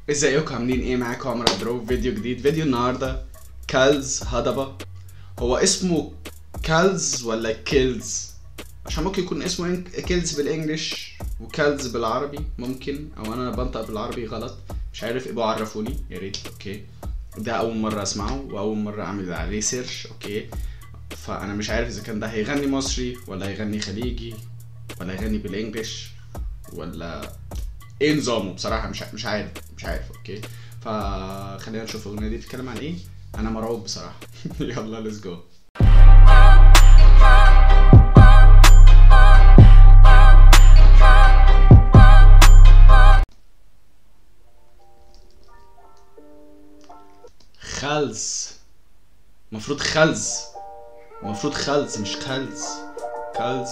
ازيكم عاملين ايه معاكم عمرو دروب فيديو جديد فيديو النهارده كالز هضبة هو اسمه كالز ولا كيلز عشان ممكن يكون اسمه كيلز بالانجلش وكالز بالعربي ممكن او انا بنطق بالعربي غلط مش عارف ابقوا عرفوني يا ريت اوكي ده اول مره اسمعه واول مره اعمل عليه سيرش اوكي فانا مش عارف اذا كان ده هيغني مصري ولا هيغني خليجي ولا هيغني بالانجلش ولا ايه نظامه بصراحه مش مش عارف مش عارف اوكي فخلينا نشوف الاغنيه دي بتتكلم عن ايه انا مرعوب بصراحه يلا ليتس جو خلز المفروض خلز المفروض خلز مش كلز كلز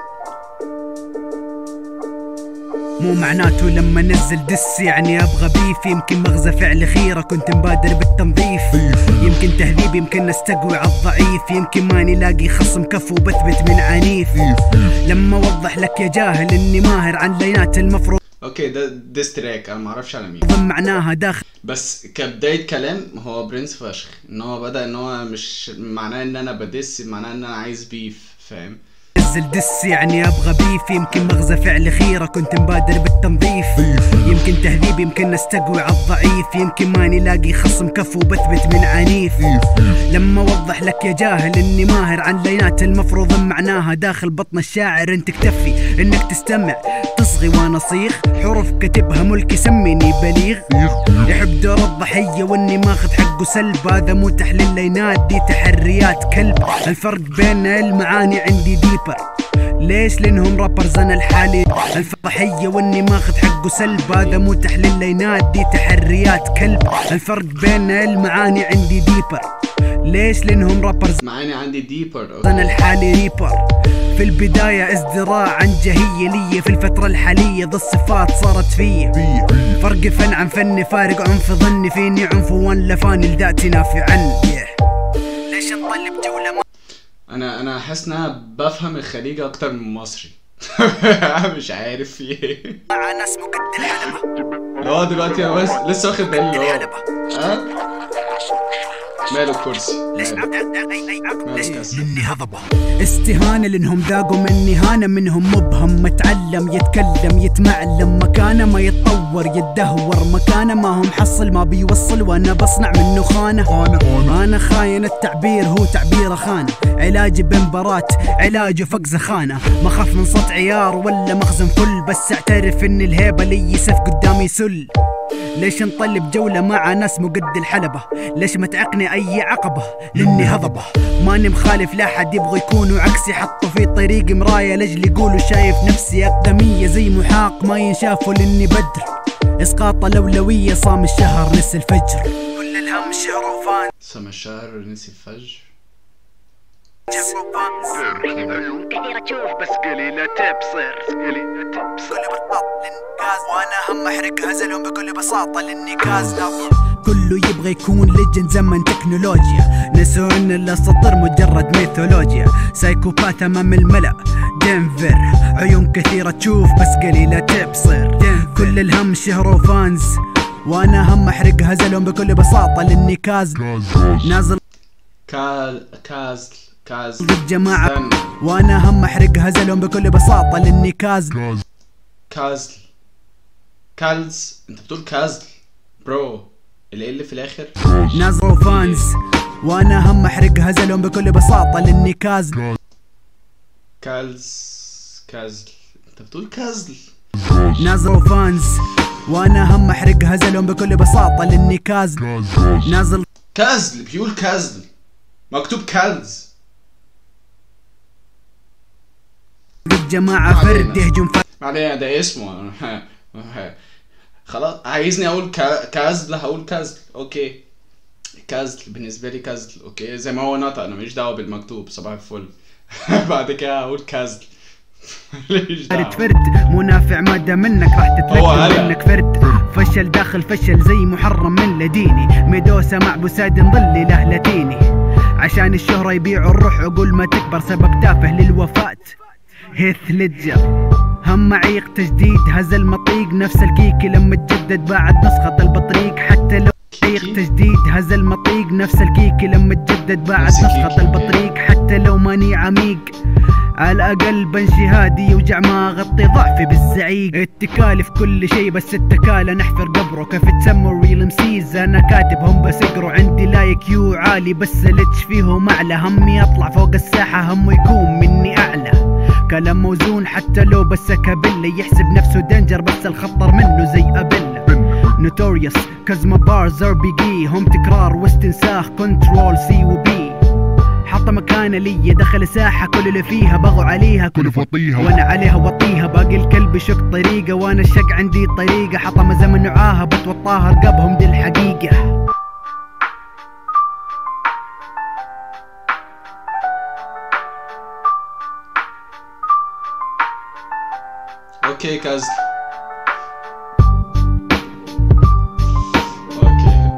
مو معناته لما نزل دس يعني ابغى بيف يمكن مغزى فعل خيرة كنت مبادر بالتنظيف يمكن تهذيب يمكن استقوي على الضعيف يمكن ماني لاقي خصم كفو بثبت من عنيف لما اوضح لك يا جاهل اني ماهر عن لينات المفروض اوكي ده ديس تراك انا معرفش على مين معناها داخل بس كبداية كلام هو برنس فشخ ان هو بدأ ان هو مش معناه ان انا بدس معناه ان انا عايز بيف فاهم نزل دس يعني ابغى بيف يمكن مغزى فعل خيرة كنت مبادر بالتنظيف يمكن تهذيب يمكن استقوي على الضعيف يمكن ماني لاقي خصم كفو بثبت من عنيف لما اوضح لك يا جاهل اني ماهر عن لينات المفروض معناها داخل بطن الشاعر انت اكتفي انك تستمع تصغي وانا صيخ حروف كتبها ملك يسميني بليغ يحب دور الضحية واني ماخذ حقه سلب هذا مو تحليل لينات دي تحريات كلب الفرق بين المعاني عندي ديبر ليش لانهم رابرز انا الحالي الفضحية واني ماخذ حقه سلب هذا مو تحليل لينات دي تحريات كلب الفرق بين المعاني عندي ديبر ليش لانهم رابرز معاني عندي ديبر انا الحالي ريبر في البداية ازدراء عن جهية لي في الفترة الحالية ذا الصفات صارت فيا فرق فن عن فني فارق عنف ظني فيني عنف وان لفاني لذاتي نافع عني ليش نطلب جولة ما انا انا حاسس ان انا بفهم الخليجي اكتر من المصري مش عارف في ايه مع ناس مقد الحلبة اللي هو دلوقتي انا بس لسه واخد بالي اللي هو الحلبة ها ماله الكرسي ليش ماله؟ ماله ليش الكرسي مني هضبة استهانة لانهم ذاقوا مني هانة منهم مبهم متعلم يتكلم يتمعلم مكانه ما يتطور يتدهور مكانه ما هو محصل ما بيوصل وانا بصنع منه خانة انا خاين التعبير هو تعبير خانة علاجي بمباراة علاجه فق زخانة ما خاف من صوت عيار ولا مخزن فل بس اعترف ان الهيبة لي يسف قدامي سل ليش نطلب جولة مع ناس مقد الحلبة ليش ما تعقني أي عقبة لاني هضبة ماني مخالف لا حد يبغى يكونوا عكسي حطوا في طريقي مراية لجل يقولوا شايف نفسي أقدمية زي محاق ما ينشافوا لاني بدر إسقاط الأولوية صام الشهر نس الفجر كل الهم شهر وفان سما الشهر نسي الفجر عيون كثيرة تشوف بس قليلة تبصر قليلة تبصر بكل بساطة للنكاز وانا هم احرق هزلهم بكل بساطة للنكاز كله يبغى يكون ليجند زمن تكنولوجيا نسوا ان الاساطير مجرد ميثولوجيا سايكوباث امام الملأ دنفر عيون كثيرة تشوف بس قليلة تبصر كل الهم شهر وفانز وانا هم احرق هزلهم بكل بساطة للنكاز نازل كال كازل كازل ضد جماعة استنى. وانا هم احرق هزلهم بكل بساطة للنكاز كازل كالز انت بتقول كازل برو اللي اللي في الاخر نازل فانز وانا هم احرق هزلهم بكل بساطة للنكاز كالز كازل انت بتقول كازل نازل فانز وانا هم احرق هزلهم بكل بساطة للنكاز نازل كازل بيقول كازل مكتوب كالز ضد جماعة فرد يهجم فرد علينا ده اسمه خلاص عايزني اقول كا- كازل هقول كازل اوكي كازل بالنسبه لي كازل اوكي زي ما هو نطق انا ماليش دعوه بالمكتوب صباح الفل بعد كده هقول كازل ماليش دعوه فرد منافع مادة منك راح هو تتذكر هلا. انك فرد فشل داخل فشل زي محرم من لديني ميدوسة مع بوساد ظلي له لتيني عشان الشهرة يبيعوا الروح عقول ما تكبر سبب تافه للوفاة هيث ليدجر هم معيق تجديد هزل مطيق نفس الكيكي لما تجدد بعد نسخة البطريق حتى لو معيق كيكي؟ تجديد هزل مطيق نفس الكيكي لما تجدد بعد نفس نسخة الكيكي. البطريق حتى لو ماني عميق على الأقل بنشي هادي يوجع ما أغطي ضعفي بالزعيق اتكالي في كل شي بس اتكالة نحفر قبره كيف تسموا ريل امسيز أنا كاتبهم بس اقروا عندي لايك كيو عالي بس الاتش فيهم أعلى همي أطلع فوق الساحة همه يكون مني أعلى كلام موزون حتى لو بس كابيلا يحسب نفسه دنجر بس الخطر منه زي أبيلا نوتوريوس كازما بارز ار بي جي هم تكرار واستنساخ كنترول سي وبي حط مكانه لي دخل ساحة كل اللي فيها بغوا عليها كل فطيها وانا عليها وطيها باقي الكلب يشق طريقة وانا الشق عندي طريقة حطم زمن نعاها بتوطاها رقبهم دي الحقيقة اوكي كاز اوكي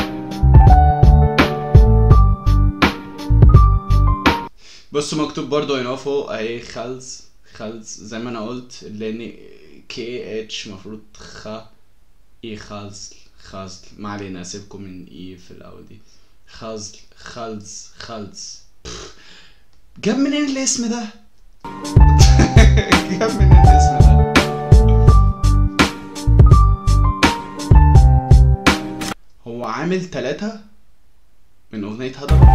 بصوا مكتوب برضو هنا فوق اهي خلز خلز زي ما انا قلت لان كي اتش مفروض خ اي خزل خزل ما علينا اسيبكم من اي في الاول دي خزل خلز خلز بف. جاب منين الاسم ده؟ جاب منين الاسم ده؟ هو عامل ثلاثة من أغنية هضبة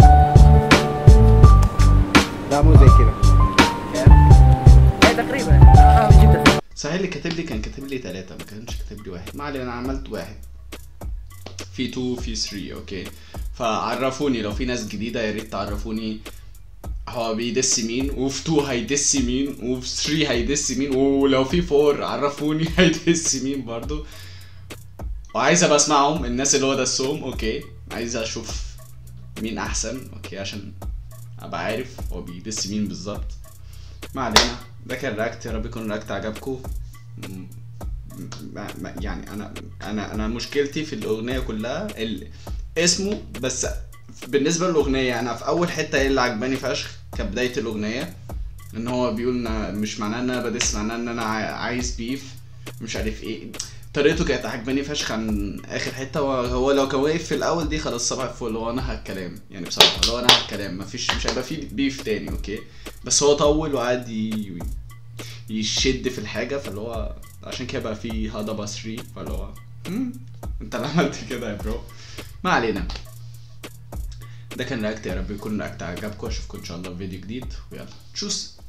لا مو زي كذا ايه تقريبا اه جدا صحيح اللي كاتب لي كان كاتب لي ثلاثة ما كانش كاتب لي واحد ما علينا أنا عملت واحد في 2 في 3 اوكي فعرفوني لو في ناس جديدة يا ريت تعرفوني هو بيدس مين وفي 2 هيدس مين وفي 3 هيدس مين ولو في 4 عرفوني هيدس مين برضو وعايز ابقى اسمعهم الناس اللي هو دسهم اوكي عايز اشوف مين احسن اوكي عشان ابقى عارف هو بيدس مين بالظبط ما علينا ده كان رياكت يا رب يكون رياكت عجبكم م- ما ما يعني انا انا انا مشكلتي في الاغنيه كلها ال- اسمه بس بالنسبه للاغنيه انا في اول حته هي اللي عجباني فشخ كبدايه الاغنيه ان هو بيقول إن مش معناه ان انا بدس معناه ان انا عاي- عايز بيف مش عارف ايه طريقته كانت عجباني فشخ عن اخر حته هو, هو لو كان واقف في الاول دي خلاص صباح الفل هو انهى الكلام يعني بصراحه لو انهى الكلام مفيش مش هيبقى فيه بيف تاني اوكي بس هو طول وقعد ي- يشد في الحاجه فاللي هو عشان كده بقى فيه هضبه 3 فاللي هو "مم، انت اللي عملت كده يا برو ما علينا ده كان رياكت يا رب يكون رياكت عجبكم اشوفكم ان شاء الله في فيديو جديد ويلا تشوس